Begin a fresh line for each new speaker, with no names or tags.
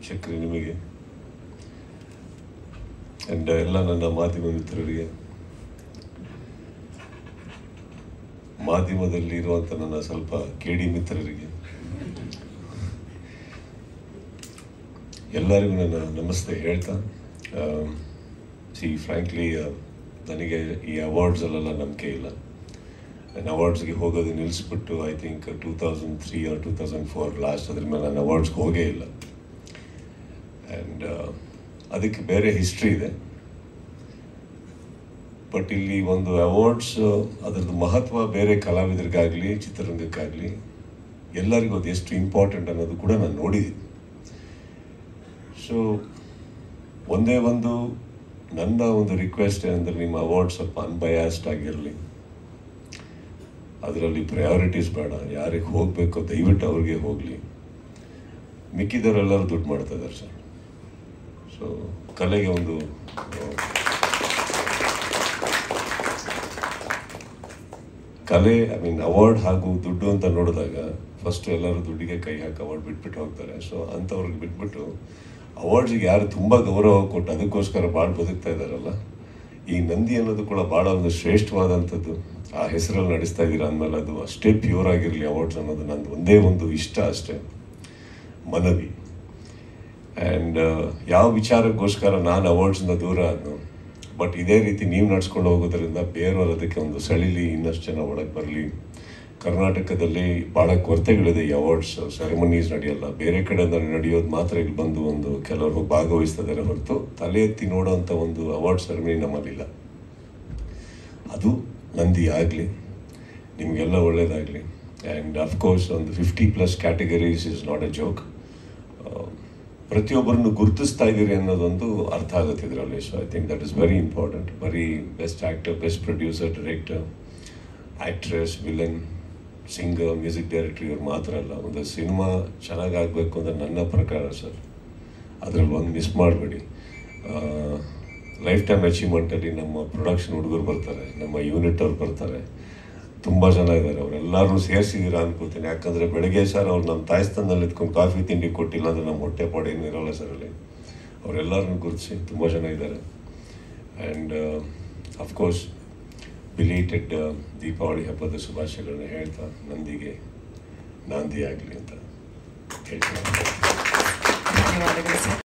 ಚಕ್ರಿ ನಿಮಗೆ ಆ್ಯಂಡ್ ಎಲ್ಲ ನನ್ನ ಮಾಧ್ಯಮ ಮಿತ್ರರಿಗೆ ಮಾಧ್ಯಮದಲ್ಲಿ ಇರುವಂಥ ನನ್ನ ಸ್ವಲ್ಪ ಕೇಡಿ ಮಿತ್ರರಿಗೆ ಎಲ್ಲರಿಗೂ ನನ್ನ ನಮಸ್ತೆ ಹೇಳ್ತಾ ಸಿ ಫ್ರ್ಯಾಂಕ್ಲಿ ನನಗೆ ಈ ಅವಾರ್ಡ್ಸಲ್ಲೆಲ್ಲ ನಂಬಿಕೆ ಇಲ್ಲ ನಾನು ಅವಾರ್ಡ್ಸ್ಗೆ ಹೋಗೋದು ನಿಲ್ಲಿಸ್ಬಿಟ್ಟು I think two thousand three or two thousand four last ಅದ್ರ ಮೇಲೆ ನಾನು ಅವಾರ್ಡ್ಸ್ಗೆ ಹೋಗೇ ಇಲ್ಲ ಆ್ಯಂಡ್ ಅದಕ್ಕೆ ಬೇರೆ ಹಿಸ್ಟ್ರಿ ಇದೆ ಬಟ್ ಇಲ್ಲಿ ಒಂದು ಅವಾರ್ಡ್ಸ್ ಅದರದ್ದು ಮಹತ್ವ ಬೇರೆ ಕಲಾವಿದರಿಗಾಗಲಿ ಚಿತ್ರರಂಗಕ್ಕಾಗಲಿ ಎಲ್ಲರಿಗೂ ಅದು ಎಷ್ಟು ಇಂಪಾರ್ಟೆಂಟ್ ಅನ್ನೋದು ಕೂಡ ನಾನು ನೋಡಿದ್ದೀನಿ ಸೊ ಒಂದೇ ಒಂದು ನನ್ನ ಒಂದು ರಿಕ್ವೆಸ್ಟ್ ಏನಂದ್ರೆ ನಿಮ್ಮ ಅವಾರ್ಡ್ ಸ್ವಲ್ಪ ಅನ್ಬಯಾಸ್ಡ್ ಆಗಿರಲಿ ಅದರಲ್ಲಿ ಪ್ರಯಾರಿಟೀಸ್ ಬೇಡ ಯಾರಿಗೆ ಹೋಗಬೇಕು ದಯವಿಟ್ಟು ಅವ್ರಿಗೆ ಹೋಗಲಿ ಮಿಕ್ಕಿದವರೆಲ್ಲರೂ ದುಡ್ಡು ಮಾಡ್ತಾ ಇದ್ದಾರೆ ಸರ್ ಸೊ ಕಲೆಗೆ ಒಂದು ಆ, ಕಲೆ ಐ ಮೀನ್ ಅವಾರ್ಡ್ ಹಾಗೂ ದುಡ್ಡು ಅಂತ ನೋಡಿದಾಗ ಫಸ್ಟ್ ಎಲ್ಲರೂ ದುಡ್ಡಿಗೆ ಕೈ ಹಾಕಿ ಅವಾರ್ಡ್ ಬಿಟ್ಬಿಟ್ಟು ಹೋಗ್ತಾರೆ ಸೊ ಅಂಥವ್ರಿಗೆ ಬಿಟ್ಬಿಟ್ಟು ಅವಾರ್ಡ್ಸಿಗೆ ಯಾರು ತುಂಬ ಗೌರವ ಕೊಟ್ಟು ಅದಕ್ಕೋಸ್ಕರ ಭಾಳ ಬದುಕ್ತಾ ಇದ್ದಾರಲ್ಲ ಈ ನಂದಿ ಅನ್ನೋದು ಕೂಡ ಭಾಳ ಒಂದು ಶ್ರೇಷ್ಠವಾದಂಥದ್ದು ಆ ಹೆಸರಲ್ಲಿ ನಡೆಸ್ತಾ ಇದ್ದೀರಾ ಅಂದಮೇಲೆ ಅದು ಅಷ್ಟೇ ಪ್ಯೂರ್ ಆಗಿರಲಿ ಅವಾರ್ಡ್ಸ್ ಅನ್ನೋದು ನಂದು ಒಂದೇ ಒಂದು ಇಷ್ಟ ಅಷ್ಟೇ ಮನವಿ ಆ್ಯಂಡ್ ಯಾವ ವಿಚಾರಕ್ಕೋಸ್ಕರ ನಾನು ಅವಾರ್ಡ್ಸಿಂದ ದೂರ ಆದ್ನು ಬಟ್ ಇದೇ ರೀತಿ ನೀವು ನಡ್ಸ್ಕೊಂಡು ಹೋಗೋದ್ರಿಂದ ಬೇರೆಯವರು ಅದಕ್ಕೆ ಒಂದು ಸಳಿಲಿ ಇನ್ನಷ್ಟು ಜನ ಒಳಗೆ ಬರಲಿ ಕರ್ನಾಟಕದಲ್ಲಿ ಭಾಳ ಕೊರತೆಗಳಿದೆ ಈ ಅವಾರ್ಡ್ಸ್ ಸೆರೆಮನೀಸ್ ನಡೆಯಲ್ಲ ಬೇರೆ ಕಡೆಯಿಂದ ನಡೆಯೋದು ಮಾತ್ರ ಇಲ್ಲಿ ಬಂದು ಒಂದು ಕೆಲವರು ಭಾಗವಹಿಸ್ತಾ ಇದ್ದಾರೆ ಹೊರತು ತಲೆ ಎತ್ತಿ ನೋಡೋಂಥ ಒಂದು ಅವಾರ್ಡ್ ಸೆರೆಮನಿ ನಮ್ಮಲ್ಲಿಲ್ಲ ಅದು ನಂದಿ ಆಗಲಿ ನಿಮಗೆಲ್ಲ ಒಳ್ಳೇದಾಗಲಿ ಆ್ಯಂಡ್ ಅಫ್ಕೋರ್ಸ್ ಒಂದು fifty plus categories is not a joke ಪ್ರತಿಯೊಬ್ಬರನ್ನು ಗುರುತಿಸ್ತಾ ಇದ್ದೀರಿ ಅನ್ನೋದೊಂದು ಅರ್ಥ ಆಗುತ್ತೆ ಇದರಲ್ಲಿ so I think that is very important ಬರೀ best actor best producer director actress villain singer music director ಇವ್ರು ಮಾತ್ರ ಅಲ್ಲ ಒಂದು ಸಿನಿಮಾ ಚೆನ್ನಾಗಾಗಬೇಕು ಅಂದರೆ ನನ್ನ ಪ್ರಕಾರ ಸರ್ ಅದರಲ್ಲಿ ಒಂದು ಮಿಸ್ ಮಾಡಬೇಡಿ ಲೈಫ್ ಟೈಮ್ ಅಚೀವ್ಮೆಂಟಲ್ಲಿ ನಮ್ಮ ಪ್ರೊಡಕ್ಷನ್ ಹುಡುಗರು ಬರ್ತಾರೆ ನಮ್ಮ ಯೂನಿಟ್ ಅವ್ರು ಬರ್ತಾರೆ ತುಂಬ ಜನ ಇದ್ದಾರೆ ಅವರೆಲ್ಲರೂ ಸೇರಿಸಿದ್ದೀರಾ ಅನ್ಕೋತೀನಿ ಯಾಕಂದರೆ ಬೆಳಗ್ಗೆ ಸರ್ ಅವ್ರು ನಮ್ಮ ತಾಯಿಸ್ತಾನಲ್ಲಿ ಇದ್ಕೊಂಡು ಕಾಫಿ ತಿಂಡಿ ಕೊಟ್ಟಿಲ್ಲ ಅಂದರೆ ನಮ್ಮ ಹೊಟ್ಟೆ ಪಾಡು ಏನು ಇರೋಲ್ಲ ಸರ್ ಅಲ್ಲಿ ಅವರೆಲ್ಲರನ್ನು ಗುರುತಿಸಿ ತುಂಬ ಜನ ಇದ್ದಾರೆ ಆ್ಯಂಡ್ ಅಫ್ಕೋರ್ಸ್ ಬಿಲೇಟೆಡ್ ದೀಪಾವಳಿ ಹಬ್ಬದ ಶುಭಾಶಯಗಳನ್ನ ಹೇಳ್ತಾ ನಂದಿಗೆ ನಾಂದಿ ಆಗಲಿ ಅಂತ ಹೇಳ್ತೀನಿ
ಧನ್ಯವಾದಗಳು ಸರ್